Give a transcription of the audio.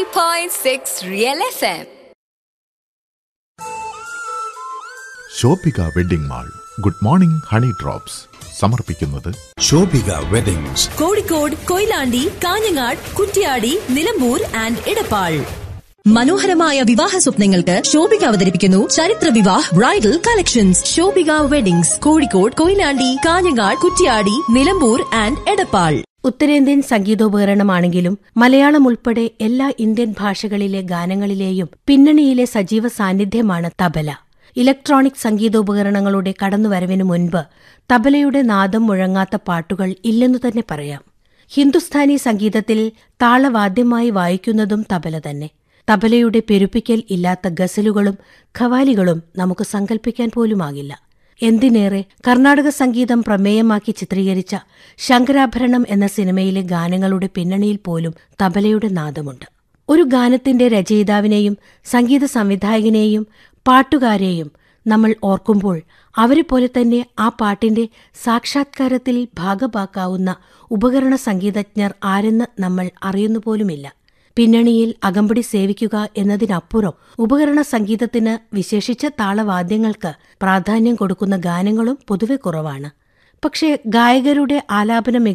90.6 Real FM. Shobhika wedding mall good morning honey drops സമർപ്പിക്കുന്നത് Shobhika weddings Kozhikode Koyilandy Kanhangad Kuttiady Nilambur and Edappal മനോഹരമായ വിവാഹ സ്വപ്നങ്ങൾക്ക് ശോഭിക അവതരിപ്പിക്കുന്നു ചരിത്ര Vivah bridal collections Shobhika weddings Kozhikode Koyilandy Kanhangad Kuttiady Nilambur and Edappal ഉത്തരേന്ത്യൻ സംഗീതോപകരണമാണെങ്കിലും മലയാളം ഉൾപ്പെടെ എല്ലാ ഇന്ത്യൻ ഭാഷകളിലെ ഗാനങ്ങളിലെയും പിന്നണിയിലെ സജീവ സാന്നിധ്യമാണ് തബല ഇലക്ട്രോണിക് സംഗീതോപകരണങ്ങളുടെ കടന്നുവരവിനു മുൻപ് തബലയുടെ നാദം മുഴങ്ങാത്ത പാട്ടുകൾ ഇല്ലെന്നു തന്നെ പറയാം ഹിന്ദുസ്ഥാനി സംഗീതത്തിൽ താളവാദ്യമായി വായിക്കുന്നതും തബല തന്നെ തബലയുടെ പെരുപ്പിക്കൽ ഇല്ലാത്ത ഗസലുകളും ഖവാലികളും നമുക്ക് സങ്കല്പിക്കാൻ പോലുമാകില്ല എന്തിനേറെ കർണാടക സംഗീതം പ്രമേയമാക്കി ചിത്രീകരിച്ച ശങ്കരാഭരണം എന്ന സിനിമയിലെ ഗാനങ്ങളുടെ പിന്നണിയിൽ പോലും തബലയുടെ നാദമുണ്ട് ഒരു ഗാനത്തിന്റെ രചയിതാവിനെയും സംഗീത സംവിധായകനെയും പാട്ടുകാരെയും നമ്മൾ ഓർക്കുമ്പോൾ അവരെപ്പോലെ തന്നെ ആ പാട്ടിന്റെ സാക്ഷാത്കാരത്തിൽ ഭാഗമാക്കാവുന്ന ഉപകരണ സംഗീതജ്ഞർ ആരെന്ന് നമ്മൾ അറിയുന്നുപോലുമില്ല പിന്നണിയിൽ അകമ്പടി സേവിക്കുക എന്നതിനപ്പുറം ഉപകരണ സംഗീതത്തിന് വിശേഷിച്ച താളവാദ്യങ്ങൾക്ക് പ്രാധാന്യം കൊടുക്കുന്ന ഗാനങ്ങളും പൊതുവെ കുറവാണ് പക്ഷേ ഗായകരുടെ ആലാപന